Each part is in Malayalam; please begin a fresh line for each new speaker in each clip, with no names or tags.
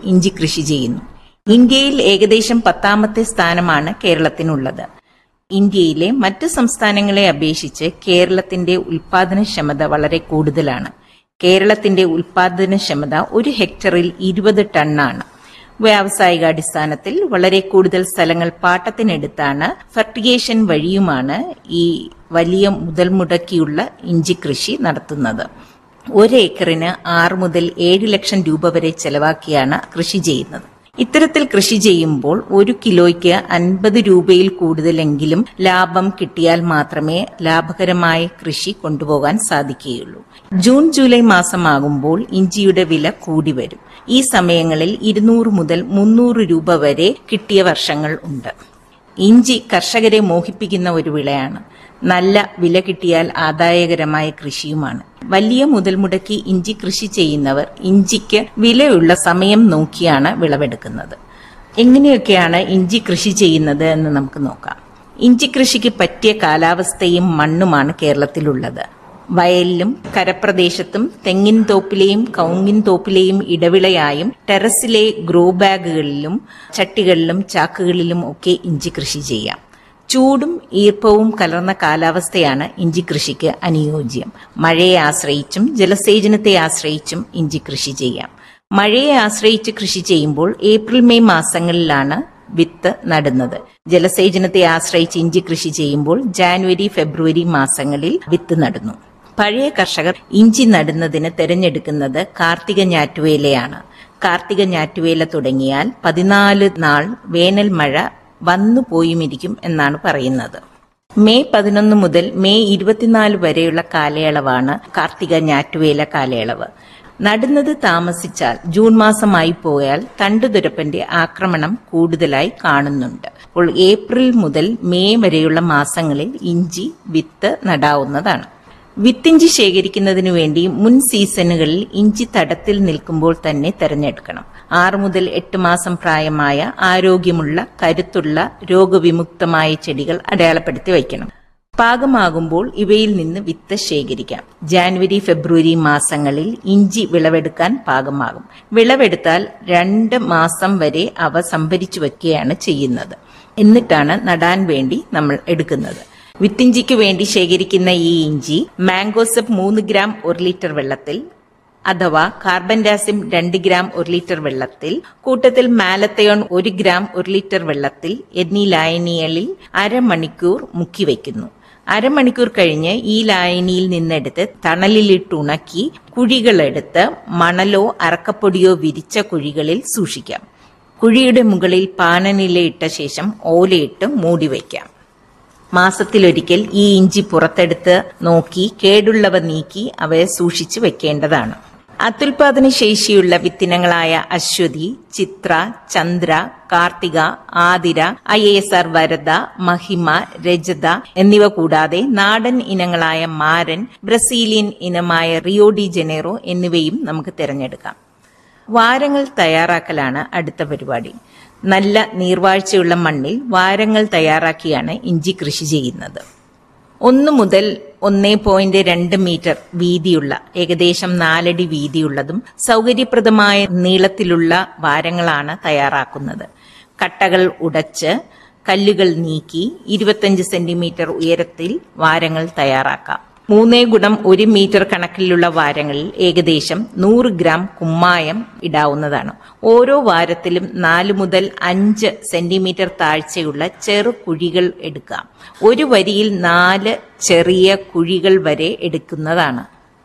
ഇഞ്ചി കൃഷി ചെയ്യുന്നു ഇന്ത്യയിൽ ഏകദേശം പത്താമത്തെ സ്ഥാനമാണ് കേരളത്തിനുള്ളത് ഇന്ത്യയിലെ മറ്റ് സംസ്ഥാനങ്ങളെ അപേക്ഷിച്ച് കേരളത്തിന്റെ ഉൽപാദനക്ഷമത വളരെ കൂടുതലാണ് കേരളത്തിന്റെ ഉൽപാദനക്ഷമത ഒരു ഹെക്ടറിൽ ഇരുപത് ടണ്ണാണ് വ്യാവസായികാടിസ്ഥാനത്തിൽ വളരെ കൂടുതൽ സ്ഥലങ്ങൾ പാട്ടത്തിനെടുത്താണ് ഫെർട്ടിഗേഷൻ വഴിയുമാണ് ഈ വലിയ മുതൽ മുടക്കിയുള്ള ഇഞ്ചി കൃഷി നടത്തുന്നത് ഒരു ഏക്കറിന് ആറ് മുതൽ ഏഴ് ലക്ഷം രൂപ വരെ ചെലവാക്കിയാണ് കൃഷി ചെയ്യുന്നത് ഇത്തരത്തിൽ കൃഷി ചെയ്യുമ്പോൾ ഒരു കിലോയ്ക്ക് അൻപത് രൂപയിൽ കൂടുതലെങ്കിലും ലാഭം കിട്ടിയാൽ മാത്രമേ ലാഭകരമായ കൃഷി കൊണ്ടുപോകാൻ സാധിക്കുകയുള്ളൂ ജൂൺ ജൂലൈ മാസമാകുമ്പോൾ ഇഞ്ചിയുടെ വില കൂടി വരും ഈ സമയങ്ങളിൽ ഇരുന്നൂറ് മുതൽ മുന്നൂറ് രൂപ വരെ കിട്ടിയ വർഷങ്ങൾ ഉണ്ട് ഇഞ്ചി കർഷകരെ മോഹിപ്പിക്കുന്ന ഒരു വിളയാണ് നല്ല വില കിട്ടിയാൽ ആദായകരമായ കൃഷിയുമാണ് വലിയ മുതൽ മുടക്കി ഇഞ്ചി കൃഷി ചെയ്യുന്നവർ ഇഞ്ചിക്ക് വിലയുള്ള സമയം നോക്കിയാണ് വിളവെടുക്കുന്നത് എങ്ങനെയൊക്കെയാണ് ഇഞ്ചി കൃഷി ചെയ്യുന്നത് എന്ന് നമുക്ക് നോക്കാം ഇഞ്ചി കൃഷിക്ക് പറ്റിയ കാലാവസ്ഥയും മണ്ണുമാണ് കേരളത്തിലുള്ളത് വയലിലും കരപ്രദേശത്തും തെങ്ങിൻ തോപ്പിലെയും കൗങ്ങിൻ തോപ്പിലെയും ഇടവിളയായും ടെറസിലെ ഗ്രോ ബാഗുകളിലും ചട്ടികളിലും ചാക്കുകളിലും ഒക്കെ ഇഞ്ചി കൃഷി ചെയ്യാം ചൂടും ഈർപ്പവും കലർന്ന കാലാവസ്ഥയാണ് ഇഞ്ചി കൃഷിക്ക് അനുയോജ്യം മഴയെ ആശ്രയിച്ചും ജലസേചനത്തെ ആശ്രയിച്ചും ഇഞ്ചി കൃഷി ചെയ്യാം മഴയെ ആശ്രയിച്ച് കൃഷി ചെയ്യുമ്പോൾ ഏപ്രിൽ മെയ് മാസങ്ങളിലാണ് വിത്ത് നടുന്നത് ജലസേചനത്തെ ആശ്രയിച്ച് ഇഞ്ചി കൃഷി ചെയ്യുമ്പോൾ ജാനുവരി ഫെബ്രുവരി മാസങ്ങളിൽ വിത്ത് നടുന്നു പഴയ കർഷകർ ഇഞ്ചി നടുന്നതിന് തിരഞ്ഞെടുക്കുന്നത് കാർത്തിക ഞാറ്റുവേലയാണ് കാർത്തിക ഞാറ്റുവേല തുടങ്ങിയാൽ പതിനാല് നാൾ വേനൽ മഴ വന്നു പോയുമിരിക്കും എന്നാണ് പറയുന്നത് മെയ് പതിനൊന്ന് മുതൽ മെയ് ഇരുപത്തിനാല് വരെയുള്ള കാലയളവാണ് കാർത്തിക ഞാറ്റുവേല കാലയളവ് നടുന്നത് താമസിച്ചാൽ ജൂൺ മാസമായി പോയാൽ തണ്ടുതുരപ്പന്റെ ആക്രമണം കൂടുതലായി കാണുന്നുണ്ട് അപ്പോൾ ഏപ്രിൽ മുതൽ മെയ് വരെയുള്ള മാസങ്ങളിൽ ഇഞ്ചി വിത്ത് നടാവുന്നതാണ് വിത്തിഞ്ചി ശേഖരിക്കുന്നതിനു വേണ്ടി മുൻ സീസണുകളിൽ ഇഞ്ചി തടത്തിൽ നിൽക്കുമ്പോൾ തന്നെ തെരഞ്ഞെടുക്കണം ആറ് മുതൽ എട്ട് മാസം പ്രായമായ ആരോഗ്യമുള്ള കരുത്തുള്ള രോഗവിമുക്തമായ ചെടികൾ അടയാളപ്പെടുത്തി വയ്ക്കണം പാകമാകുമ്പോൾ ഇവയിൽ നിന്ന് വിത്ത് ശേഖരിക്കാം ജാനുവരി ഫെബ്രുവരി മാസങ്ങളിൽ ഇഞ്ചി വിളവെടുക്കാൻ പാകമാകും വിളവെടുത്താൽ രണ്ട് മാസം വരെ അവ സംഭരിച്ചു വയ്ക്കുകയാണ് ചെയ്യുന്നത് എന്നിട്ടാണ് നടാൻ വേണ്ടി നമ്മൾ എടുക്കുന്നത് വിത്തിഞ്ചിക്ക് വേണ്ടി ശേഖരിക്കുന്ന ഈ ഇഞ്ചി മാംഗോസപ്പ് മൂന്ന് ഗ്രാം ഒരു ലിറ്റർ വെള്ളത്തിൽ അഥവാ കാർബൻ ഡാസിം രണ്ട് ഗ്രാം ഒരു ലിറ്റർ വെള്ളത്തിൽ കൂട്ടത്തിൽ മാലത്തയോൺ ഒരു ഗ്രാം ഒരു ലിറ്റർ വെള്ളത്തിൽ എന്നീ ലായനികളിൽ അരമണിക്കൂർ മുക്കി വയ്ക്കുന്നു അരമണിക്കൂർ കഴിഞ്ഞ് ഈ ലായനിയിൽ നിന്നെടുത്ത് തണലിലിട്ട് ഉണക്കി കുഴികളെടുത്ത് മണലോ അറക്കപ്പൊടിയോ വിരിച്ച കുഴികളിൽ സൂക്ഷിക്കാം കുഴിയുടെ മുകളിൽ പാനനില ഇട്ട ശേഷം ഓലയിട്ട് മൂടി വയ്ക്കാം മാസത്തിലൊരിക്കൽ ഈ ഇഞ്ചി പുറത്തെടുത്ത് നോക്കി കേടുള്ളവ നീക്കി അവയെ സൂക്ഷിച്ചു വെക്കേണ്ടതാണ് അത്യുൽപാദന ശേഷിയുള്ള വിത്തിനങ്ങളായ Aswathi Chitra Chandra Karthika Athira I S R Varada Mahima Rejatha എന്നിവ കൂടാതെ നാടൻ ഇനങ്ങളായ മാരൻ ബ്രസീലിയൻ ഇനമായ റിയോ ഡി ജനേറോ എന്നിവയും നമുക്ക് തിരഞ്ഞെടുക്കാം വാരങ്ങൾ തയ്യാറാക്കലാണ് അടുത്ത പരിപാടി നല്ല നീർവാഴ്ചയുള്ള മണ്ണിൽ വാരങ്ങൾ തയ്യാറാക്കിയാണ് ഇഞ്ചി കൃഷി ചെയ്യുന്നത് ഒന്ന് മുതൽ ഒന്നേ പോയിന്റ് രണ്ട് മീറ്റർ വീതിയുള്ള ഏകദേശം നാലടി വീതിയുള്ളതും സൗകര്യപ്രദമായ നീളത്തിലുള്ള വാരങ്ങളാണ് തയ്യാറാക്കുന്നത് കട്ടകൾ ഉടച്ച് കല്ലുകൾ നീക്കി ഇരുപത്തഞ്ച് സെന്റിമീറ്റർ ഉയരത്തിൽ വാരങ്ങൾ തയ്യാറാക്കാം മൂന്നേ ഗുണം ഒരു മീറ്റർ കണക്കിലുള്ള വാരങ്ങളിൽ ഏകദേശം നൂറ് ഗ്രാം കുമ്മായം ഇടാവുന്നതാണ് ഓരോ വാരത്തിലും നാല് മുതൽ അഞ്ച് സെന്റിമീറ്റർ താഴ്ചയുള്ള ചെറു കുഴികൾ എടുക്കാം ഒരു വരിയിൽ നാല് ചെറിയ കുഴികൾ വരെ എടുക്കുന്നതാണ്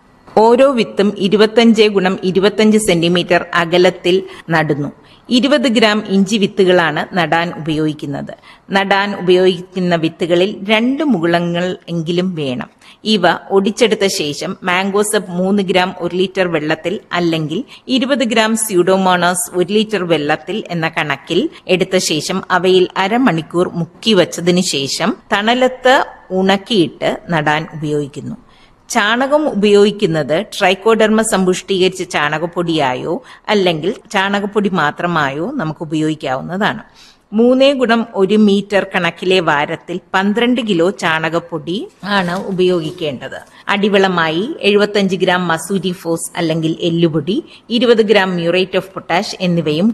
ഓരോ വിത്തും ഇരുപത്തഞ്ച് ഗുണം ഇരുപത്തഞ്ച് സെന്റിമീറ്റർ അകലത്തിൽ നടുന്നു ഇരുപത് ഗ്രാം ഇഞ്ചി വിത്തുകളാണ് നടാൻ ഉപയോഗിക്കുന്നത് നടാൻ ഉപയോഗിക്കുന്ന വിത്തുകളിൽ രണ്ട് മുകുളങ്ങൾ എങ്കിലും വേണം ഇവ ഒടിച്ചെടുത്ത ശേഷം മാംഗോസപ്പ് മൂന്ന് ഗ്രാം ഒരു ലിറ്റർ വെള്ളത്തിൽ അല്ലെങ്കിൽ ഇരുപത് ഗ്രാം സ്യൂഡോമോണോസ് ഒരു ലിറ്റർ വെള്ളത്തിൽ എന്ന കണക്കിൽ എടുത്ത ശേഷം അവയിൽ അരമണിക്കൂർ മുക്കി വച്ചതിനു ശേഷം തണലത്ത് ഉണക്കിയിട്ട് നടാൻ ഉപയോഗിക്കുന്നു ചാണകം ഉപയോഗിക്കുന്നത് ട്രൈക്കോഡർമ സമ്പുഷ്ടീകരിച്ച ചാണകപ്പൊടിയായോ അല്ലെങ്കിൽ ചാണകപ്പൊടി മാത്രമായോ നമുക്ക് ഉപയോഗിക്കാവുന്നതാണ് മൂന്നേ ഗുണം ഒരു മീറ്റർ കണക്കിലെ വാരത്തിൽ പന്ത്രണ്ട് കിലോ ചാണകപ്പൊടി ആണ് ഉപയോഗിക്കേണ്ടത് അടിവളമായി എഴുപത്തഞ്ച് ഗ്രാം മസൂരി ഫോസ് അല്ലെങ്കിൽ എല്ലുപൊടി ഇരുപത് ഗ്രാം മ്യൂറേറ്റ് ഓഫ് പൊട്ടാഷ് എന്നിവയും